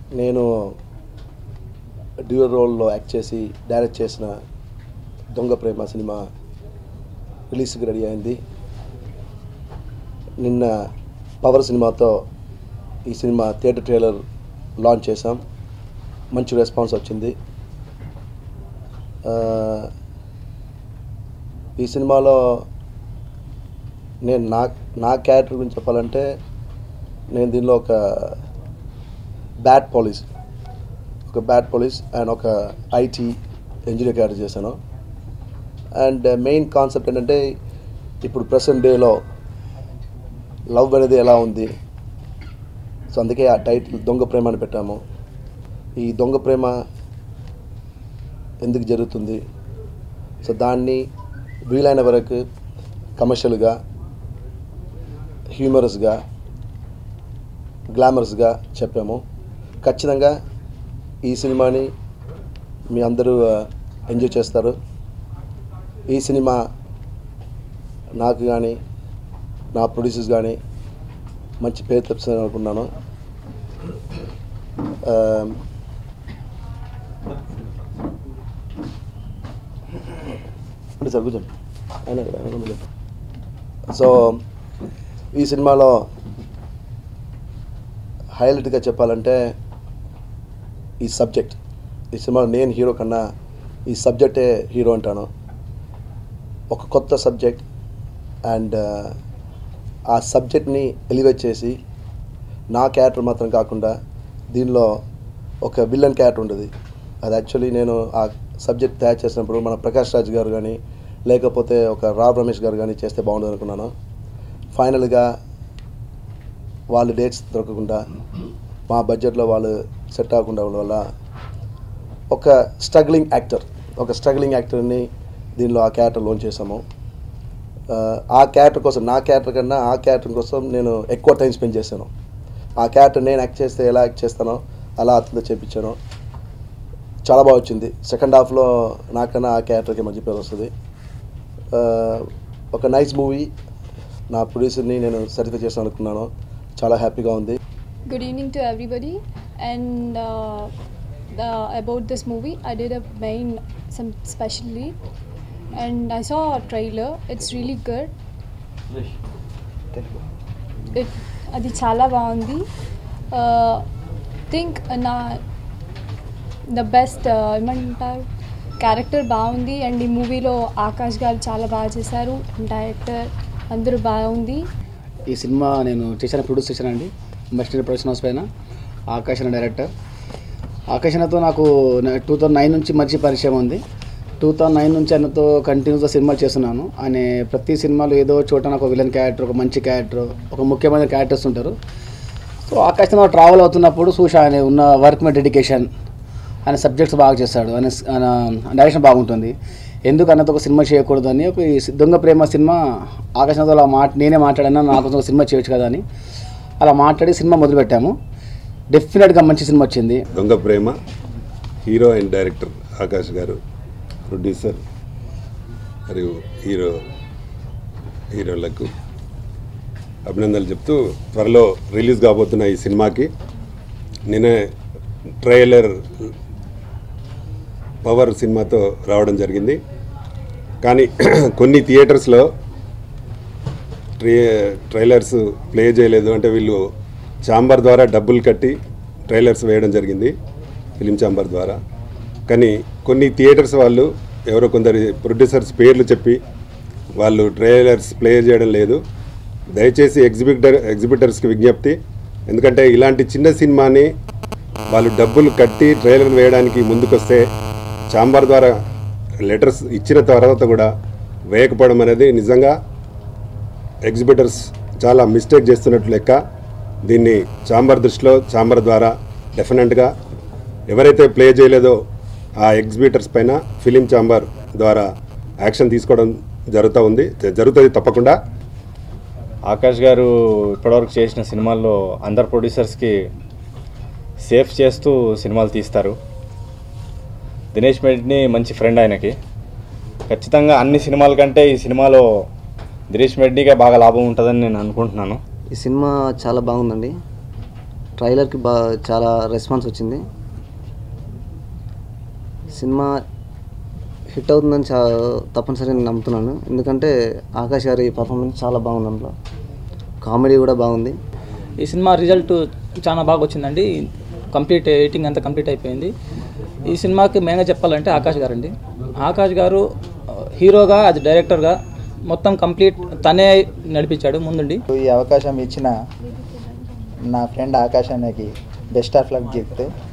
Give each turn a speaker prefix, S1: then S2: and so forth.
S1: నేను డ్యూయల్ రోల్లో యాక్ట్ చేసి డైరెక్ట్ చేసిన దొంగ ప్రేమ సినిమా రిలీజ్కి రెడీ అయింది నిన్న పవర్ సినిమాతో ఈ సినిమా థియేటర్ ట్రైలర్ లాంచ్ చేసాం మంచి రెస్పాన్స్ వచ్చింది ఆ, ఈ సినిమాలో నేను నా నా క్యారెక్టర్ గురించి చెప్పాలంటే నేను దీనిలో ఒక బ్యాడ్ పోలీస్ ఒక బ్యాడ్ పోలీస్ అండ్ ఒక ఐటీ ఇంజనీర్ క్యారెక్టర్ చేశాను అండ్ మెయిన్ కాన్సెప్ట్ ఏంటంటే ఇప్పుడు ప్రజెంట్ డేలో లవ్ అనేది ఎలా ఉంది సో అందుకే ఆ టైటిల్ దొంగ ప్రేమ అని పెట్టాము ఈ దొంగ ప్రేమ ఎందుకు జరుగుతుంది సో దాన్ని వీలైన వరకు కమర్షియల్గా హ్యూమరస్గా గ్లామరస్గా చెప్పాము ఖచ్చితంగా ఈ సినిమాని మీ అందరూ ఎంజాయ్ చేస్తారు ఈ సినిమా నాకు కానీ నా ప్రొడ్యూసర్స్ కానీ మంచి పేరు తెప్పిందని అనుకున్నాను ఆ, అంటే సార్ కూర్చోండి ఆయన ఇక్కడ, ఆయన ముందు. సో ఈ సినిమాలో హైలైట్గా చెప్పాలంటే ఈ సబ్జెక్ట్ ఈ సినిమాలో నేను హీరో కన్నా ఈ సబ్జెక్టే హీరో అంటాను ఒక కొత్త సబ్జెక్ట్ అండ్ ఆ సబ్జెక్ట్ని ఎలివేట్ చేసి నా క్యారెక్టర్ మాత్రం కాకుండా దీనిలో ఒక విలన్ క్యారెక్టర్ ఉంటుంది అది యాక్చువల్లీ నేను ఆ సబ్జెక్ట్ తయారు చేసినప్పుడు మన ప్రకాష్ రాజ్ గారు కానీ లేకపోతే ఒక రావ్ రమేష్ గారు కానీ చేస్తే బాగుంటుంది అనుకున్నాను ఫైనల్గా వాళ్ళు డేట్స్ దొరకకుండా మా బడ్జెట్లో వాళ్ళు సెట్ అవ్వకుండా ఉండడం వల్ల ఒక స్ట్రగ్లింగ్ యాక్టర్ ఒక స్ట్రగ్లింగ్ యాక్టర్ని దీనిలో ఆ క్యారెక్టర్ లోన్ చేసాము ఆ, ఆ క్యారెక్టర్ కోసం నా క్యారెక్టర్ కన్నా ఆ క్యారెక్టర్ కోసం నేను ఎక్కువ టైం స్పెండ్ చేశాను ఆ క్యారెక్టర్ నేను యాక్ట్ చేస్తే ఎలా యాక్ట్ చేస్తానో అలా అతనితో చేపించాను చాలా బాగా వచ్చింది సెకండ్ హాఫ్లో నాకన్నా ఆ క్యారెక్టర్కి మంచి పేరు వస్తుంది ఆ, ఒక నైస్ మూవీ నా ప్రొడ్యూసర్ని నేను సర్టిఫై చేసాను అనుకున్నాను చాలా హ్యాపీగా ఉంది
S2: Good evening to everybody. And uh, the, about this movie, I did a main some special lead, and I saw a trailer. It's really good. It అది చాలా బాగుంది థింక్ నా ద బెస్ట్ ఏమంటారు క్యారెక్టర్ బాగుంది అండ్ ఈ మూవీలో ఆకాష్ గారు చాలా బాగా చేశారు డైరెక్టర్ అందరూ బాగుంది
S3: ఈ సినిమా నేను చేసిన ప్రొడ్యూస్ చేశానండి మెస్టరీ ప్రొడక్షన్ హౌస్ పైన ఆకాష్ అనే డైరెక్టర్ ఆకాష్ అన్నతో నాకు టూ థౌజండ్ నైన్ నుంచి మంచి పరిచయం ఉంది టూ థౌజండ్ నైన్ నుంచి ఆయనతో కంటిన్యూస్గా సినిమాలు చేస్తున్నాను ఆయన ప్రతి సినిమాలో ఏదో చోట నాకు ఒక విలన్ క్యారెక్టర్ ఒక మంచి క్యారెక్టర్ ఒక ముఖ్యమైన క్యారెక్టర్స్ ఉంటారు సో ఆకాష్ తో ట్రావెల్ అవుతున్నప్పుడు చూసా ఆయన ఉన్న వర్క్ మీద డెడికేషన్ ఆయన సబ్జెక్ట్స్ బాగా చేస్తాడు ఆయన ఆయన డైరెక్షన్ బాగుంటుంది ఎందుకు అన్నతో ఒక సినిమా చేయకూడదు అని ఒక ఈ దొంగ ప్రేమ సినిమా ఆకాశంతో అలా మాట నేనే మాట్లాడాను నాకు ఒక సినిమా చేయొచ్చు కదా అని అలా మాట్లాడి సినిమా మొదలుపెట్టాము డెఫినెట్గా మంచి సినిమా వచ్చింది
S4: Donga Prema hero and director Akash గారు ప్రొడ్యూసర్ మరియు హీరో హీరోలకు అభినందనలు చెప్తూ త్వరలో రిలీజ్ కాబోతున్న ఈ సినిమాకి నేనే ట్రైలర్ పవర్ సినిమాతో రావడం జరిగింది కానీ కొన్ని థియేటర్స్లో ట్రే ట్రైలర్స్ ప్లే చేయలేదు అంటే వీళ్ళు చాంబర్ ద్వారా డబ్బులు కట్టి ట్రైలర్స్ వేయడం జరిగింది ఫిలిం చాంబర్ ద్వారా కానీ కొన్ని థియేటర్స్ వాళ్ళు ఎవరో కొందరి ప్రొడ్యూసర్స్ పేర్లు చెప్పి వాళ్ళు ట్రైలర్స్ ప్లే చేయడం లేదు దయచేసి ఎగ్జిబిటర్ ఎగ్జిబిటర్స్కి విజ్ఞప్తి ఎందుకంటే ఇలాంటి చిన్న సినిమాని వాళ్ళు డబ్బులు కట్టి ట్రైలర్ వేయడానికి ముందుకొస్తే చాంబర్ ద్వారా లెటర్స్ ఇచ్చిన తర్వాత కూడా వేయకపోవడం అనేది నిజంగా ఎగ్జిబిటర్స్ చాలా మిస్టేక్ చేస్తున్నట్లు లెక్క దీన్ని చాంబర్ దృష్టిలో చాంబర్ ద్వారా డెఫినెట్గా ఎవరైతే ప్లే చేయలేదో ఆ ఎగ్జిబిటర్స్ పైన ఫిలిం చాంబర్ ద్వారా యాక్షన్ తీసుకోవడం జరుగుతూ ఉంది జరుగుతుంది తప్పకుండా
S5: ఆకాష్ గారు ఇప్పటివరకు చేసిన సినిమాల్లో అందరు ప్రొడ్యూసర్స్కి సేఫ్ చేస్తూ సినిమాలు తీస్తారు దినేష్ మెడ్ని మంచి ఫ్రెండ్ ఆయనకి ఖచ్చితంగా అన్ని సినిమాల కంటే ఈ సినిమాలో దినేష్ మెడ్డికే బాగా లాభం ఉంటుందని నేను అనుకుంటున్నాను
S6: ఈ సినిమా చాలా బాగుందండి
S3: ట్రైలర్కి బా చాలా రెస్పాన్స్ వచ్చింది సినిమా హిట్ అవుతుందని చా తప్పనిసరిగా నేను నమ్ముతున్నాను ఎందుకంటే ఆకాష్ గారి పర్ఫార్మెన్స్ చాలా బాగుంది అందులో కామెడీ కూడా బాగుంది
S6: ఈ సినిమా రిజల్ట్ చాలా బాగా వచ్చిందండి కంప్లీట్ ఎడిటింగ్ అంతా కంప్లీట్ అయిపోయింది ఈ సినిమాకి మెయిన్గా చెప్పాలంటే ఆకాష్ గారు అండి ఆకాష్ గారు ఆ, హీరోగా అది డైరెక్టర్గా మొత్తం కంప్లీట్ తనే నడిపించాడు ముందుండి
S7: ఈ అవకాశం ఇచ్చిన నా ఫ్రెండ్ ఆకాష్ అన్నకి బెస్ట్ ఆఫ్ లక్ చెప్తే